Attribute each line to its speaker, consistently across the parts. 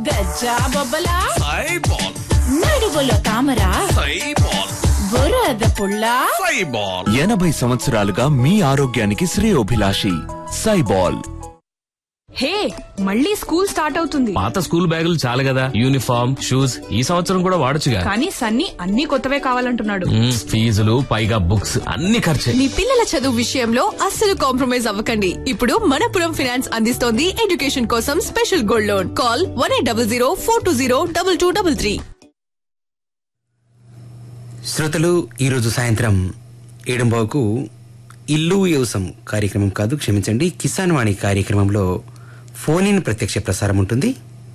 Speaker 1: గజ్జా బొబ్బలా
Speaker 2: సైబాల్
Speaker 1: నడువులో తామర
Speaker 2: సైబాల్
Speaker 1: బురద పుల్ల
Speaker 2: సైబాల్
Speaker 3: ఎనభై సంవత్సరాలుగా మీ ఆరోగ్యానికి శ్రేయోభిలాషి సైబాల్
Speaker 4: హే మళ్ళీ స్కూల్ స్టార్ట్ అవుతుంది
Speaker 5: పాత స్కూల్ బ్యాగులు చాలు కదా యూనిఫామ్ షూస్ ఈ సంవత్సరం కూడా వాడొచ్చుగా
Speaker 4: కానీ సన్నీ అన్ని కొత్తవే కావాలంటున్నాడు
Speaker 5: మ్మ్, ఫీజులు పైగా బుక్స్ అన్ని ఖర్చే
Speaker 6: మీ పిల్లల చదువు విషయంలో అస్సలు కాంప్రమైజ్ అవ్వకండి ఇప్పుడు మనపురం ఫినాన్స్ అందిస్తోంది ఎడ్యుకేషన్ కోసం special gold loan call one eight double zero four two zero double two double three
Speaker 7: శ్రోతలు ఈరోజు సాయంత్రం ఏడుంబావుకు ఇల్లు వ్యవసం కార్యక్రమం కాదు క్షమించండి కిసాన్ వాణి కార్యక్రమంలో ఫోన్ ఇన్ ప్రత్యక్ష ప్రసారం ఉంటుంది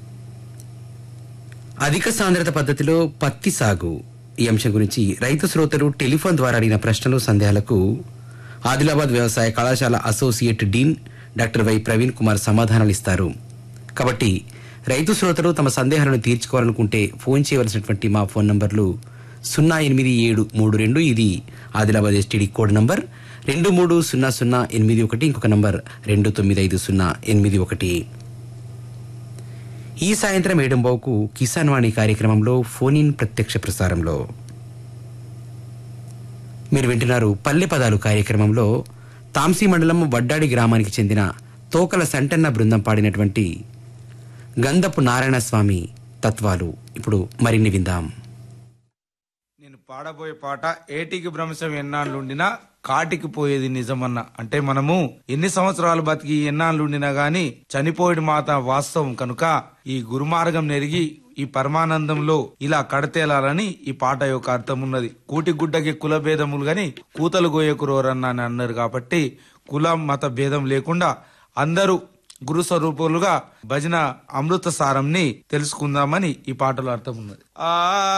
Speaker 7: అధిక సాంద్రత పద్ధతిలో పత్తి సాగు ఈ అంశం గురించి రైతు శ్రోతలు టెలిఫోన్ ద్వారా అడిగిన ప్రశ్నలు సందేహాలకు ఆదిలాబాద్ వ్యవసాయ కళాశాల associate dean doctor Y Praveen Kumar సమాధానాలు ఇస్తారు కాబట్టి రైతు శ్రోతలు తమ సందేహాలను తీర్చుకోవాలనుకుంటే ఫోన్ చేయవలసినటువంటి మా ఫోన్ నంబర్లు సున్నా ఎనిమిది ఏడు మూడు రెండు ఇది ఆదిలాబాద్ ఎస్టీడీ కోడ్ నంబర్ రెండు మూడు సున్నా సున్నా ఎనిమిది ఒకటి ఇంకొక నంబర్ రెండు తొమ్మిది ఐదు సున్నా ఎనిమిది ఒకటి ఈ సాయంత్రం ఏడంబావుకు కిసాన్ వాణి కార్యక్రమంలో ఫోన్ ఇన్ ప్రత్యక్ష ప్రసారంలో మీరు వింటున్నారు పల్లె పదాలు కార్యక్రమంలో తాంసీ మండలం వడ్డాడి గ్రామానికి చెందిన తోకల సంటన్న బృందం పాడినటువంటి గంధపు నారాయణ స్వామి తత్వాలు ఇప్పుడు మరిన్ని విందాం
Speaker 8: నేను పాడబోయే పాట ఏటికి భ్రంశం ఎన్నాళ్ళుండినా కాటికి పోయేది నిజమన్న అంటే మనము ఎన్ని సంవత్సరాలు బతికి ఎన్నాళ్ళుండినా గాని చనిపోయేది మాత వాస్తవం కనుక ఈ గురుమార్గం నెరిగి ఈ పరమానందంలో ఇలా కడతేలాలని ఈ పాట యొక్క అర్థం ఉన్నది కూటి గుడ్డకి కుల భేదములు గాని కూతలు గోయకురోరన్న అని అన్నారు కాబట్టి కులం మత భేదం లేకుండా అందరూ గురు స్వరూపులుగా భజన అమృత సారంని తెలుసుకుందామని ఈ పాటలో అర్థం ఉన్నది ఆ